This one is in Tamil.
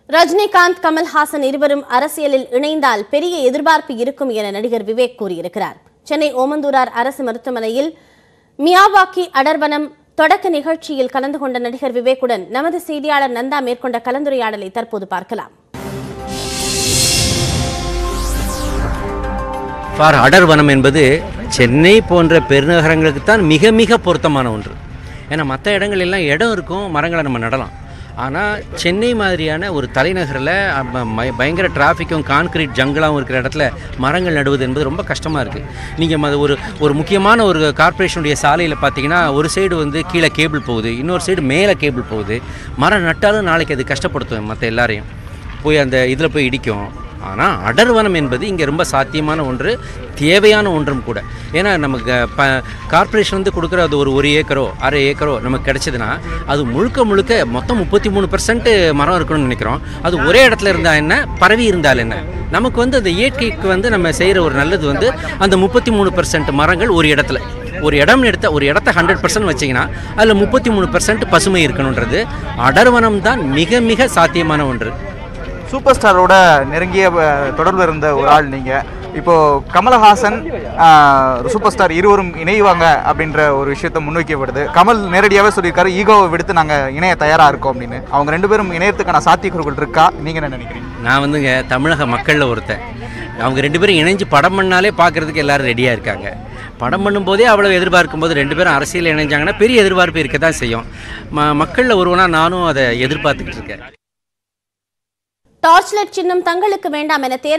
ரஜினிகாந்த் கமல்ஹாசன் இருவரும் அரசியலில் இணைந்தால் பெரிய எதிர்பார்ப்பு இருக்கும் என நடிகர் விவேக் கூறியிருக்கிறார் சென்னை ஓமந்தூரார் அரசு மருத்துவமனையில் மியாவாக்கி அடர்வனம் தொடக்க நிகழ்ச்சியில் கலந்து கொண்ட நடிகர் விவேக்குடன் நமது செய்தியாளர் நந்தா மேற்கொண்ட கலந்துரையாடலை தற்போது பார்க்கலாம் ஃபார் அடர்வனம் என்பது சென்னை போன்ற பெருநகரங்களுக்கு தான் மிக மிக பொருத்தமான ஒன்று ஏன்னா மற்ற இடங்கள் எல்லாம் இடம் இருக்கும் மரங்களை நம்ம நடலாம் ஆனால் சென்னை மாதிரியான ஒரு தலைநகரில் அப்ப ம- பயங்கர டிராஃபிக்கும் கான்கிரீட் ஜங்கலாகவும் இருக்கிற இடத்துல மரங்கள் நடுவது என்பது ரொம்ப கஷ்டமாக இருக்குது நீங்கள் ஒரு ஒரு முக்கியமான ஒரு கார்ப்பரேஷனுடைய சாலையில் பார்த்தீங்கன்னா ஒரு சைடு வந்து கீழே கேபிள் போகுது இன்னொரு சைடு மேலே கேபிள் போகுது மரம் நட்டாலும் நாளைக்கு அது கஷ்டப்படுத்தும் மற்ற எல்லாரையும் போய் அந்த இதில் போய் இடிக்கும் ஆனால் அடர்வனம் என்பது இங்கே ரொம்ப சாத்தியமான ஒன்று தேவையான ஒன்றும் கூட ஏன்னா நமக்கு ப கார்ப்பரேஷன் வந்து கொடுக்குற அது ஒரு ஒரு ஏக்கரோ அரை ஏக்கரோ நமக்கு கிடைச்சதுன்னா அது முழுக்க முழுக்க மொத்தம் முப்பத்தி மூணு மரம் இருக்கணும்னு நினைக்கிறோம் அது ஒரே இடத்துல இருந்தால் என்ன பரவி இருந்தால் என்ன நமக்கு வந்து அந்த இயற்கைக்கு வந்து நம்ம செய்கிற ஒரு நல்லது வந்து அந்த முப்பத்தி மூணு மரங்கள் ஒரு இடத்துல ஒரு இடம் எடுத்த ஒரு இடத்த ஹண்ட்ரட் பர்சன்ட் வச்சிங்கன்னா அதில் முப்பத்தி மூணு பசுமை இருக்கணுன்றது அடர்வனம் தான் மிக மிக சாத்தியமான ஒன்று சூப்பர் ஸ்டாரோட நெருங்கிய அஹ், தொடர்பு இருந்த ஒரு ஆள் நீங்க இப்போ கமலஹாசன் ஆஹ், சூப்பர் ஸ்டார் இருவரும் இணைவாங்க அப்படின்ற ஒரு விஷயத்த முன்வைக்கப்படுது கமல் நேரடியாகவே சொல்லியிருக்காரு ஈகோவை விடுத்து நாங்க இணைய தயாரா இருக்கோம் அப்படின்னு அவங்க ரெண்டு பேரும் இணையத்துக்கான சாத்தியக்கூறுகள் இருக்கா நீங்க என்ன நினைக்கிறீங்க நான் வந்துங்க தமிழக மக்களில் ஒருத்தன் அவங்க ரெண்டு பேரும் இணைஞ்சு படம் பண்ணாலே பார்க்கறதுக்கு எல்லாரும் ரெடியாக இருக்காங்க படம் பண்ணும்போதே அவ்வளோ எதிர்பார்க்கும் போது ரெண்டு பேரும் அரசியல் இணைஞ்சாங்கன்னா பெரிய எதிர்பார்ப்பு இருக்க தான் செய்யும் ம மக்களில் ஒருவனா நானும் அதை எதிர்பார்த்துக்கிட்டு இருக்கேன் டார்ச்லைட் சின்னம் தங்களுக்கு வேண்டாம் என தேர்தல்